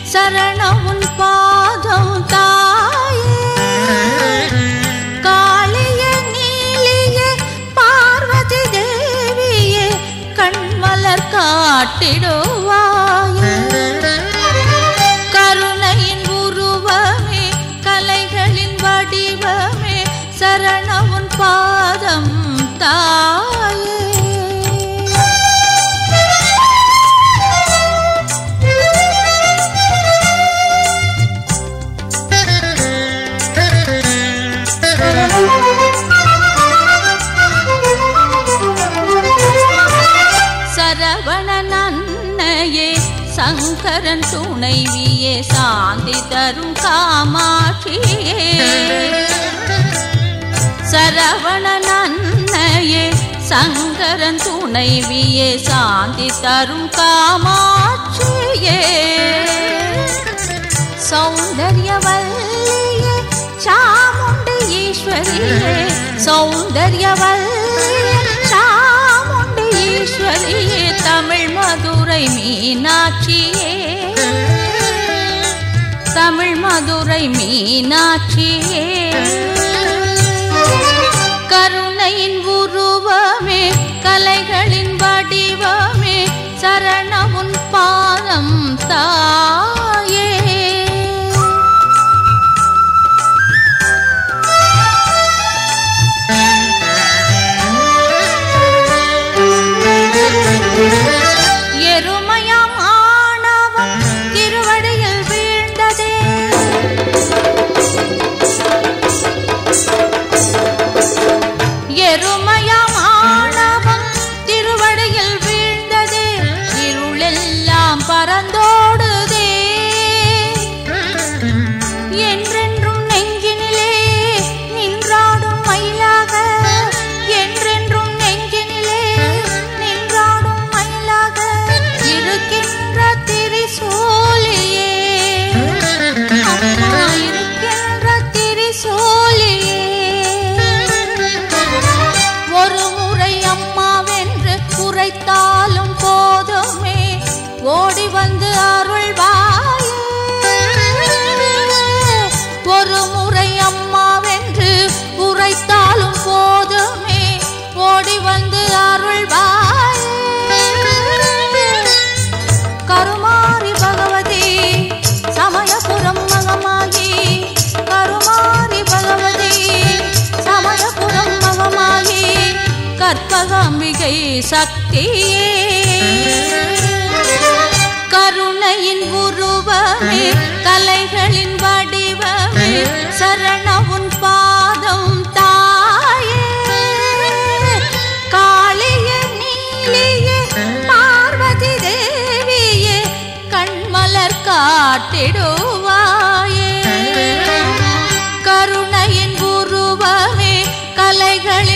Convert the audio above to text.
சரணம் உன் பாதம் தாயே காளிய நீலிய பார்வதி தேவியே கண்மலர் காட்டிடுவாயே கருணையின் உருவமே கலைகளின் வடிவமே சரணம் உன் பாதம் தாயே சரவணன் அன்னையே சங்கரன் துணைவியே சாந்தி தரும் காமாட்சியே சரவணன் அன்னையே சங்கரன் துணைவியே சாந்தி தரும் காமாட்சியே சௌந்தர்யவல்லியே சாமுண்டி ஈஸ்வரியே சௌந்தர்யவல்லியே சாமுண்டி ஈஸ்வரியே தமிழ் மதுரை மீனாட்சியே தமிழ் மதுரை மீனாட்சியே கருணையின் உருவமே கலைகளின் வடிவமே சரணமுன் பாதம் தாயே எருமையாம் ஆணவம் திருவடியில் வீழ்ந்ததே எருமையாம் ஆணவம் திருவடியில் வீழ்ந்ததே இருளெல்லாம் பறந்தோடுதே என்றென்றும் நெஞ்சினிலே நின்றாடும் மயிலாக என்றென்றும் நெஞ்சினிலே நின்றாடும் மயிலாக இருக்கின்ற திரிசூலியே அம்மா இருக்கின்ற திரிசூலியே ஒரு முறை அம்மாவென்று உரைத்தாலும் போதுமே ஓடி வந்து அருள்வாயே ஒரு முறை அம்மாவென்று உரைத்தாலும் போதுமே ஓடி வந்து அருள்வாயே கருமாரி பகவதி சமயபுரம் மகமாகி கருமாரி பகவதி சமயபுரம் மகமாகி கற்பகாம்பிகை சக்தியே கருணையின் உருவமே கலைகளின் வடிவமே சரணவுன் பாதம் தாயே காளிய நீலியே பார்வதி தேவியே கண்மலர் காட்டிடுவாயே கருணையின் உருவமே கலைகளின்